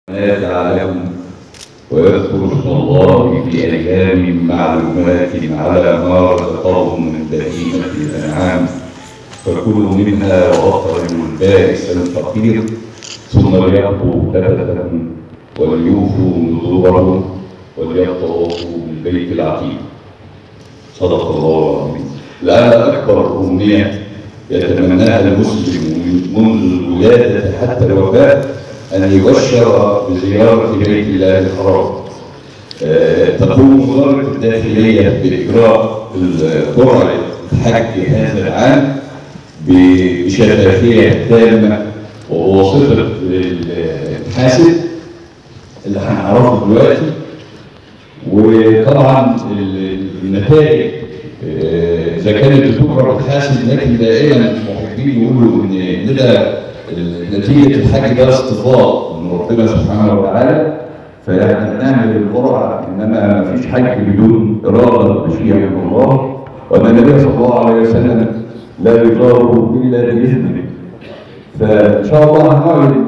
يعلم ويذكر اسم الله في أيام معلومات على ما رزقهم من بهيمة الأنعام فكلوا منها وأطعموا البائس الفقير ثم ليقضوا تفتهم وليوفوا نذورهم وليطوفوا بالبيت العتيق صدق الله العظيم لعل أكبر أمنية يتمناها المسلم منذ الولادة حتى الوفاة أن يبشر بزيارة بيت الله الحرام آه، تقوم وزارة الداخلية بإجراء قرعة الحج هذا العام بشفافية تامة وواسطة الحاسب اللي هنعرفه دلوقتي وطبعا النتائج آه، اذا كانت بتكبر وتحاسب لكن دائما محبين يقولوا ان ده نتيجه الحج ده اصطفاء من ربنا سبحانه وتعالى فاحنا بنعمل القرعه انما ما فيش حج بدون اراده ومشيئه من الله وان النبي صلى الله عليه وسلم لا يزار الا باذنه فان شاء الله هنعلن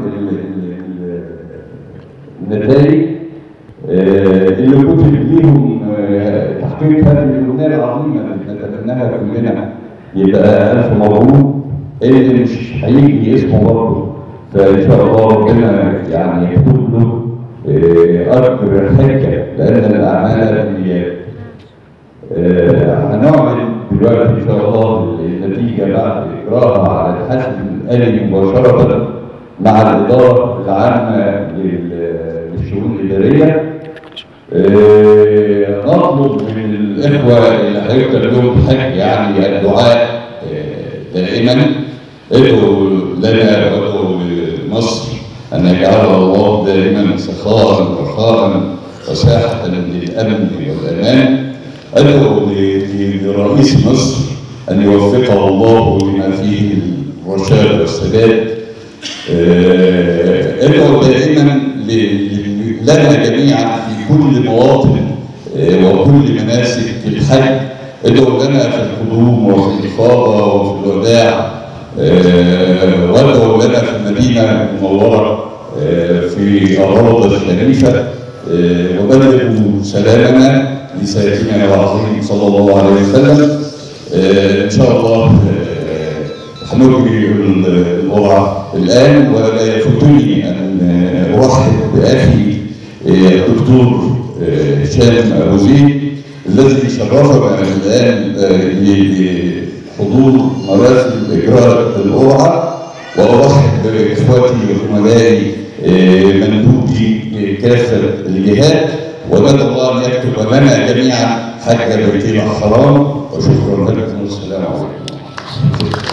النتائج اللي كتب ليهم تحقيق هذه الامنيه العظيمه اللي نتمناها كلنا يبقى الف مبروك اللي مش هيجي اسمه برضه فان شاء الله ربنا يعني يكتب له اكبر حجه لان الاعمال بالنيات هنعلن دلوقتي ان شاء الله النتيجه بعد اجراءها على الحسب الالي مباشره مع الاداره العامه للشؤون الاداريه آه، نطلب من الاخوه اللي هيكتب لهم حج يعني الدعاء آه، دائما ادعوا لنا وادعوا لمصر ان يجعلها الله دائما سخاء رخاء وساحه للامن والامان ادعو لرئيس مصر ان يوفقه الله لما فيه الرشاد والسداد آه، ادعو دائما لنا جميعا في كل مواطن وكل مناسك الحج ادعوا لنا في القدوم وفي الافاضه وفي الوداع وادعوا لنا في المدينه المنوره في الروضه الشريفه وبلغوا سلامنا لسيدنا العظيم صلى الله عليه وسلم ان شاء الله هنجري الوضع الان ولا يفوتني ان ارحب باخي الدكتور هشام ابو زيد الذي شرفنا الان لحضور مراسم اجراء القرعه وارحب باخواتي وزملائي مندوبي كافه الجهات وندعو الله ان يكتب لنا جميعا حج بيتنا الحرام وشكرا لكم والسلام عليكم